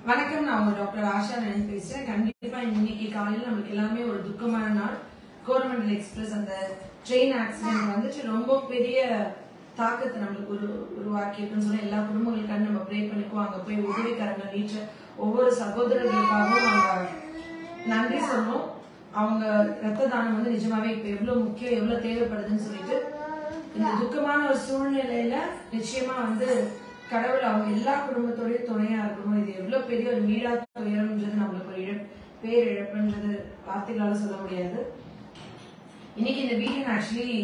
வணக்கம் நான் உங்க டாக்டர் ஆஷா நான் பேசுறேன் கண்டிப்பா இன்னைக்கு காலையில நமக்கு எல்லாமே ஒரு துக்கமான நாள் கோரமண்டல் எக்ஸ்பிரஸ் அந்த ட்ரெயின் ஆக்சிடென்ட் வந்துட்டு ரொம்ப பெரிய தாக்கத்தை நம்மளுக்கு ஒரு உருவாக்கி இருக்குன்னு சொல்லி எல்லா குடும்பங்களுக்காக நம்ம ப்ரே பண்ணிக்குவோம் அங்க போய் உதவிக்கரங்க நீச்ச ஒவ்வொரு சகோதரர்களுக்காகவும் நம்ம நன்றி சொல்லணும் அவங்க ரத்த தானம் வந்து நிஜமாவே இப்ப எவ்வளவு முக்கியம் எவ்வளவு தேவைப்படுதுன்னு சொல்லிட்டு இந்த துக்கமான ஒரு சூழ்நிலையில நிச்சயமா வந்து கடவுள் அவங்க எல்லா குடும்பத்தோடயும் துணையா இருக்கணும் இது எவ்வளவு பெரிய ஒரு மீளா துயரம்ன்றது நம்மளுக்கு ஒரு இழப் பேர் இழப்புன்றது வார்த்தைகளால சொல்ல முடியாது இன்னைக்கு இந்த வீடியோ நான் ஆக்சுவலி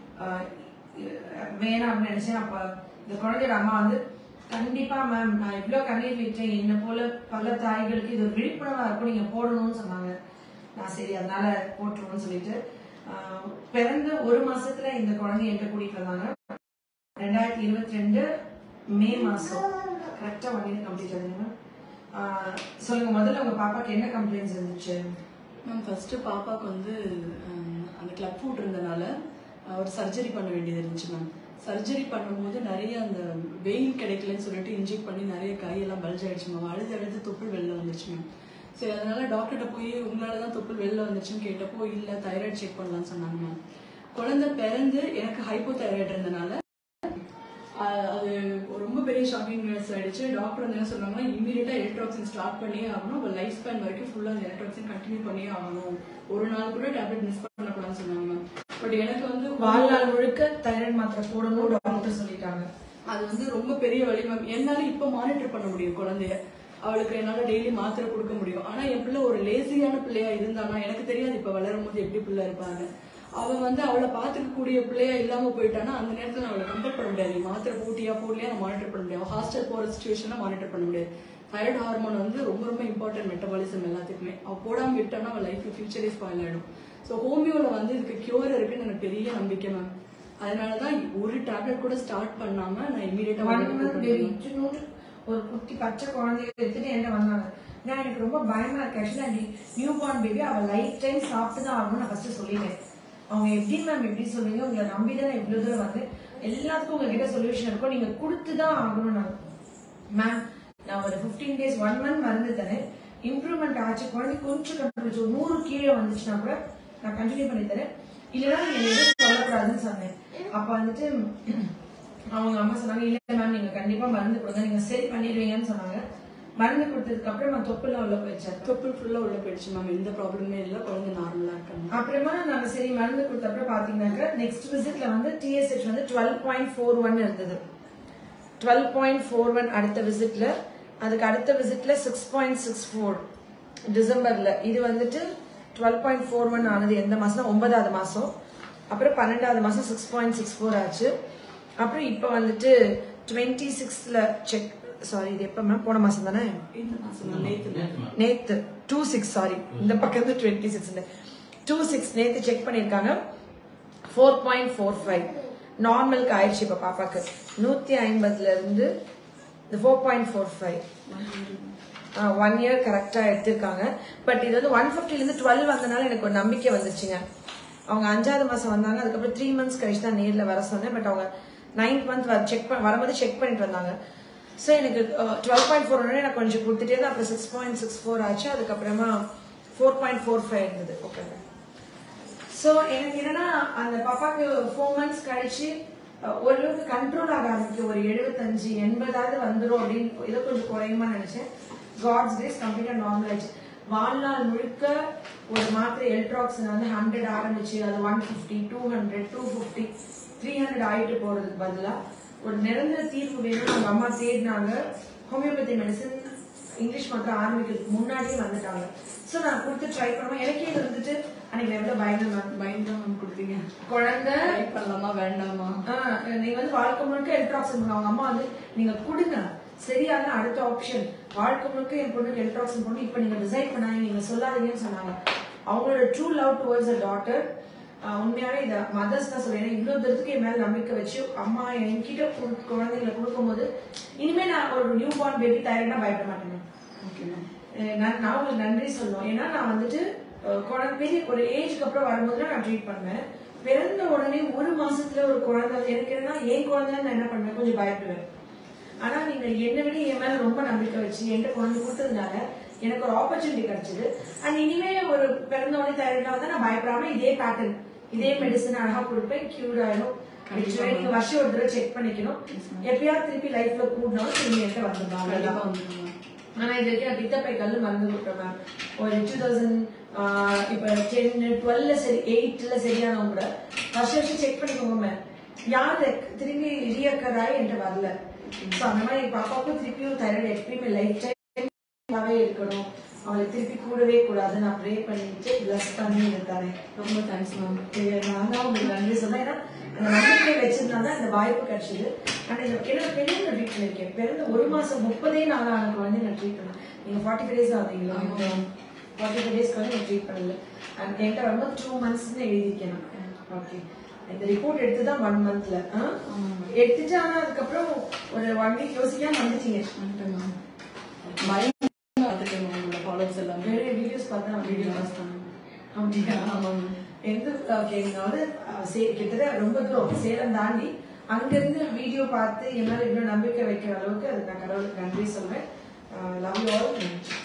வேணாம் அப்படின்னு நினைச்சேன் அப்ப இந்த குழந்தையோட அம்மா வந்து கண்டிப்பா மேம் நான் இவ்வளவு கண்ணீர் விட்டேன் என்ன போல பல தாய்களுக்கு இது ஒரு விழிப்புணர்வா இருக்கும் நீங்க போடணும்னு சொன்னாங்க நான் சரி அதனால போட்டுருவோம்னு சொல்லிட்டு ஆஹ் பிறந்த ஒரு மாசத்துல இந்த குழந்தைய என்கிட்ட கூட்டிட்டு வந்தாங்க ரெண்டாயிரத்தி இருபத்தி ரெண்டு மே மாசம் கரெக்டா ஒன் இயர் கம்ப்ளீட் ஆகுதுங்க ஆஹ் சொல்லுங்க முதல்ல உங்க பாப்பாக்கு என்ன கம்ப்ளைண்ட்ஸ் இருந்துச்சு மேம் ஃபர்ஸ்ட் பாப்பாக்கு வந்து அஹ், அந்த கிளப் ஃபுட் இருந்தனால அஹ், ஒரு சர்ஜரி பண்ண வேண்டியது இருந்துச்சு மேம் சர்ஜரி பண்ணும்போது நிறைய அந்த வெயின் கிடைக்கலன்னு சொல்லிட்டு இன்ஜெக்ட் பண்ணி நிறைய கையெல்லாம் பல்ஜ் ஆயிடுச்சு மேம் அழுது அழுது தொப்புள் வெளில வந்துருச்சு மேம் சரி அதனால டாக்டர்கிட்ட போய் உங்களால தான் தொப்புள் வெளில வந்துருச்சுன்னு கேட்டப்போ இல்லை தைராய்டு செக் பண்ணலாம்னு சொன்னாங்க மேம் குழந்தை பிறந்து எனக்கு ஹைப்போ தைராய்டு இருந்தனால ஆஹ் அது ரொம்ப பெரிய ஷாக்கிங் நியூஸ் ஆயிடுச்சு டாக்டர் வந்து என்ன சொன்னாங்கன்னா இமீடியட்டா எலக்ட்ராக்சின் ஸ்டார்ட் பண்ணியே ஆகணும் உங்க லைஃப் ஸ்பேன் வரைக்கும் ஃபுல்லா அந்த எலக்ட்ராக்சின் கண்டினியூ பண்ணியே ஆகணும் ஒரு நாள் கூட டேப்லெட் மிஸ் பண்ணக்கூடாதுன்னு சொன்னாங்க மேம் பட் எனக்கு வந்து வாழ்நாள் முழுக்க தைராய்டு மாத்திரை போடணும் டாக்டர் சொல்லிட்டாங்க அது வந்து ரொம்ப பெரிய வலி மேம் என்னால இப்ப மானிட்டர் பண்ண முடியும் குழந்தைய அவளுக்கு என்னால டெய்லி மாத்திரை கொடுக்க முடியும் ஆனா என் பிள்ளை ஒரு லேசியான பிள்ளையா இருந்தானா எனக்கு தெரியாது இப்ப வளரும் போது எப்படி பிள்ளை இருப்பாங்க அவன் வந்து அவளை பாத்துக்க கூடிய பிள்ளையா இல்லாம போயிட்டானா அந்த நேரத்துல நான் அவளை கம்பேர் பண்ண முடியாது நீ மாத்திரை போட்டியா போடலையா நான் மானிட்டர் பண்ண முடியாது ஹாஸ்டல் போற சுச்சுவேஷன்ல மானிட்டர் பண்ண முடியாது தைராய்டு ஹார்மோன் வந்து ரொம்ப ரொம்ப இம்பார்ட்டன்ட் மெட்டபாலிசம் எல்லாத்துக்குமே அவ போடாம விட்டோம்னா அவள் லைஃப் ஃபியூச்சரே ஸ்பாயில் ஆயிடும் ஸோ ஹோமியோல வந்து இதுக்கு கியூர் இருக்குன்னு எனக்கு பெரிய நம்பிக்கை மேம் அதனாலதான் ஒரு டேப்லெட் கூட ஸ்டார்ட் பண்ணாம நான் இமீடியட்டா ஒன் மந்த் பேபி இன்டர்நூட் ஒரு குட்டி பச்சை குழந்தைய எடுத்துட்டு என்கிட்ட வந்தாங்க நான் எனக்கு ரொம்ப பயமா இருக்கு ஆக்சுவலா நியூ பார்ன் பேபி அவ லைஃப் டைம் சாப்பிட்டு தான் ஆகணும்னு நான் ஃபர்ஸ்ட் சொல்லிட்டேன் அவங்க எப்படி மேம் எப்படி சொல்றீங்க உங்களை நம்பி தான் நான் இவ்வளவு தூரம் வந்து எல்லாத்துக்கும் உங்ககிட்ட சொல்யூஷன் இருக்கும் நீங்க கொடுத்து தான் ஆகணும் நான் மேம் நான் ஒரு 15 டேஸ் ஒன் மந்த் மருந்து தரேன் இம்ப்ரூவ்மெண்ட் ஆச்சு குழந்தை கொஞ்சம் கண்டுபிடிச்சு ஒரு நூறு கீழே வந்துச்சுன்னா கூட நான் கண்டினியூ பண்ணி தரேன் இல்லைன்னா நீங்க எதுவும் சொல்லக்கூடாதுன்னு சொன்னேன் அப்ப வந்துட்டு அவங்க அம்மா சொன்னாங்க இல்ல மேம் நீங்க கண்டிப்பா மருந்து கொடுங்க நீங்க சரி பண்ணிடுவீங்கன்னு சொன்னாங்க மருந்து கொடுத்ததுக்கு அப்புறமா தொப்புல உள்ள போயிடுச்சு தொப்புள் ஃபுல்லா உள்ள போயிடுச்சு மேம் எந்த ப்ராப்ளமே இல்ல குழந்தை நார்மலா இருக்காங்க அப்புறமா நாங்க சரி மருந்து கொடுத்த அப்புறம் பாத்தீங்கன்னாக்க நெக்ஸ்ட் விசிட்ல வந்து டிஎஸ்ஹெச் வந்து டுவெல் பாயிண்ட் ஃபோர் ஒன் இருந்தது டுவெல் பாயிண்ட் ஃபோர் ஒன் அடுத்த விசிட்ல அதுக்கு அடுத்த விசிட்ல சிக்ஸ் பாயிண்ட் சிக்ஸ் ஃபோர் டிசம்பர்ல இது வந்துட்டு டுவெல் பாயிண்ட் ஃபோர் ஒன் ஆனது எந்த மாசம் ஒன்பதாவது மாசம் அப்புறம் பன்னெண்டாவது மாசம் சிக்ஸ் பாயிண்ட் சிக்ஸ் ஃபோர் ஆச்சு அப்புறம் இப்போ வந்துட்டு டுவெண்ட்டி சிக்ஸ்ல செக் சாரி இது எப்போ மேம் போன மாசம் தானே இந்த மாசம் மேம் நேத்து நேத்து டூ சிக்ஸ் சாரி இந்த பக்கம் இருந்து டுவெண்ட்டி சிக்ஸ் டூ சிக்ஸ் நேத்து செக் பண்ணிருக்காங்க ஃபோர் பாயிண்ட் ஃபோர் ஃபைவ் நார்மலுக்கு ஆயிடுச்சு இப்ப பாப்பாக்கு நூத்தி ஐம்பதுல இருந்து இந்த four point four five one year கரெக்டா எடுத்திருக்காங்க பட் இது வந்து ஒன் ஃபிஃப்டில இருந்து டுவெல் வந்தனால எனக்கு ஒரு நம்பிக்கை வந்துச்சுங்க அவங்க அஞ்சாவது மாசம் வந்தாங்க அதுக்கப்புறம் த்ரீ மந்த்ஸ் கழிச்சு தான் நேர்ல வர சொன்னேன் பட் அவங்க நைன்த் மந்த் செக் வரும்போது செக் பண்ணிட்டு வந்தாங்க ஸோ எனக்கு டுவெல் பாயிண்ட் ஃபோர் எனக்கு கொஞ்சம் கொடுத்துட்டே இருந்தது அப்புறம் சிக்ஸ் பாயிண்ட் சிக்ஸ் ஃபோர் ஆச்சு அதுக்கப்புறமா ஃபோர் பாயிண்ட் ஃபோர் ஃபைவ் இருந்தது ஓகே ஸோ எனக்கு என்னன்னா அந்த பாப்பாக்கு ஃபோர் மந்த்ஸ் கழிச்சு அஹ், ஓரளவுக்கு கண்ட்ரோல் ஆக ஆரம்பிக்கும் ஒரு எழுபத்தஞ்சு எண்பதாவது வந்துடும் அப்படின்னு ஏதோ கொஞ்சம் குறையுமா நினைச்சேன் காட்ஸ் டேஸ் கம்ப்ளீட்டா நார்மல் ஆயிடுச்சு வாழ்நாள் முழுக்க ஒரு மாத்திரை எல்ட்ராக்ஸன் வந்து ஹண்ட்ரட் ஆரம்பிச்சு அது one fifty two hundred two fifty three hundred ஆயிட்டு போறதுக்கு பதிலா ஒரு நிரந்தர தீர்வு வேணும்னு அவங்க அம்மா தேடினாங்க ஹோமியோபதி மெடிசன் இங்கிலீஷ் மாத்திரம் ஆரம்பிக்கிறதுக்கு முன்னாடியே வந்துட்டாங்க ஸோ நான் கொடுத்து ட்ரை பண்ணுவேன் எனக்கே இது வந்துட்டு அன்னைக்கு நான் எவ்வளவு பயந்தேன் மேம் பயந்து தான் மேம் கொடுத்தீங்க குழந்தை ட்ரை பண்ணலாமா வேண்டாமா ஆஹ் நீங்க வந்து வாழ்க்கை முழுக்க எல்ட்ராக்சன் பண்ணுங்க அவங்க அம்மா வந்து நீங்க கொடுங்க சரியான அடுத்த ஆப்ஷன் வாழ்க்கை முழுக்க என் பொண்ணுக்கு எல்ட்ராக்சன் பண்ணி இப்ப நீங்க டிசைட் பண்ணாங்க நீங்க சொல்லாதீங்கன்னு சொன்னாங்க அவங்களோட true love towards a daughter உண்மையாவே இத மதர்ஸ் தான் சொல்றேன் ஏன்னா இவ்வளவு தூரத்துக்கு என் மேல நம்பிக்கை வச்சு அம்மா என்கிட்ட கு- குழந்தைங்களை கொடுக்கும்போது இனிமே நான் ஒரு நியூ பார்ன் பேபி தயாரினா பயப்பட மாட்டேன் ஓகே மேம் அஹ் நான் நான் உங்களுக்கு நன்றி சொல்லுவோம் ஏன்னா நான் வந்துட்டு அஹ், குழந்தை பெரிய ஒரு ஏஜ்க்கு அப்புறம் வரும்போது நான் ட்ரீட் பண்ணுவேன் பிறந்த உடனே ஒரு மாசத்துல ஒரு குழந்தை எனக்கு என்னன்னா என் குழந்தை நான் என்ன பண்ணுவேன் கொஞ்சம் பயப்படுவேன் ஆனா நீங்க என்னை விட என் மேல ரொம்ப நம்பிக்கை வச்சு என்கிட்ட கொண்டு கொடுத்ததுனால எனக்கு ஒரு ஆப்பர்ச்சுனிட்டி கிடைச்சது அண்ட் இனிமே ஒரு பிறந்த உடனே தயாரினா தான் நான் பயப்படாம இதே பேட்டர்ன் இதே மெடிசன் அழகா கொடுப்பேன் கியூர் ஆயிடும் Actually, நீங்க வருஷம் ஒரு தடவை செக் பண்ணிக்கணும் எப்பயாவது திருப்பி லைஃப்ல கூடனாலும் திரும்பி என்கிட்ட வந்துருந்தாங்க கண்டிப்பா வந்துடும் மேம் ஆனா இது வரைக்கும் நான் பித்தப்பை கல்லு மருந்து கொடுப்பேன் மேம் ஒரு டூ தௌசண்ட் இப்போ டென் டுவெல்ல சரி எயிட்ல சரியானவங்க கூட வருஷம் வருஷம் செக் பண்ணிக்கோங்க மேம் யார் திரும்பி ரீஅக்கர் ஆகி என்கிட்ட வரல ஸோ அந்த மாதிரி என் பாப்பாவுக்கும் திருப்பியும் தைராய்டு எப்பயுமே லைஃப் டைம் இருக்கணும் அவளை திருப்பி கூடவே கூடாது நான் ப்ரே பண்ணிட்டு பிளஸ் பண்ணி இருக்கானே ரொம்ப தேங்க்ஸ் மேம் நான் தான் உங்களுக்கு நன்றி சொன்னேன் ஏன்னா அந்த நம்பிக்கை வச்சிருந்தா இந்த வாய்ப்பு கிடைச்சது ஆனா இந்த என்னோட பெரிய ட்ரீட் பண்ணிருக்கேன் பிறந்த ஒரு மாசம் முப்பதே நாள் ஆன குழந்தை நான் ட்ரீட் பண்ணேன் நீங்க ஃபார்ட்டி ஃபைவ் டேஸ் ஆகுதுங்களா ஃபார்ட்டி ஃபைவ் டேஸ்க்கு வந்து நான் ட்ரீட் பண்ணல அண்ட் என்கிட்ட வரும்போது டூ மந்த்ஸ்னு எழுதிக்கணும் ஓகே இந்த ரிப்போர்ட் எடுத்து தான் ஒன் மந்த்ல எடுத்துட்டு ஆனா அதுக்கப்புறம் ஒரு ஒன் வீக் யோசிக்காம வந்துட்டீங்க வந்துட்டேன் மேம் பயங்கரமா பார்த்துட்டேன் மேம் உங்களோட ஃபாலோவர்ஸ் எல்லாமே வேற வீடியோஸ் பார்த்தா வீடியோ வீடியோஸ் தான் அப்படியா ஆமாம் மேம் எந்த ஓகே நீங்க வந்து அஹ், சே- கிட்டத்தட்ட ரொம்ப தூரம் சேலம் தாண்டி அங்கிருந்து வீடியோ பார்த்து என் மேல இவ்வளவு நம்பிக்கை வைக்கிற அளவுக்கு அதுக்கு நான் கடவுளுக்கு நன்றி சொல்றேன் லவ் யூ ஆல்